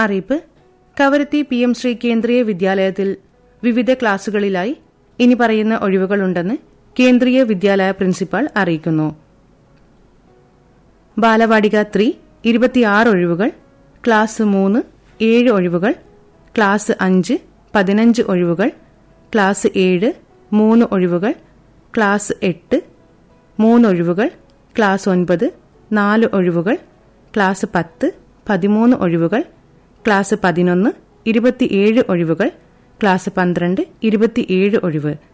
അറിയിപ്പ് Kavaratti P M Shri Kendriya വിദ്യാലയത്തിൽ വിവിധ ക്ലാസുകളിലായി ഇനി പറയുന്ന ഒഴിവുകളുണ്ടെന്ന് കേന്ദ്രീയ വിദ്യാലയ പ്രിൻസിപ്പാൾ അറിയിക്കുന്നു ബാലവാടിക ത്രീ ഇരുപത്തിയാറ് ഒഴിവുകൾ ക്ലാസ് മൂന്ന് ഏഴ് ഒഴിവുകൾ ക്ലാസ് അഞ്ച് പതിനഞ്ച് ഒഴിവുകൾ ക്ലാസ് ഏഴ് മൂന്ന് ഒഴിവുകൾ ക്ലാസ് എട്ട് മൂന്ന് ഒഴിവുകൾ ക്ലാസ് ഒൻപത് നാല് ഒഴിവുകൾ ക്ലാസ് പത്ത് പതിമൂന്ന് ഒഴിവുകൾ ക്ലാസ് പതിനൊന്ന് ഇരുപത്തിയേഴ് ഒഴിവുകൾ ക്ലാസ് പന്ത്രണ്ട് ഇരുപത്തിയേഴ് ഒഴിവ്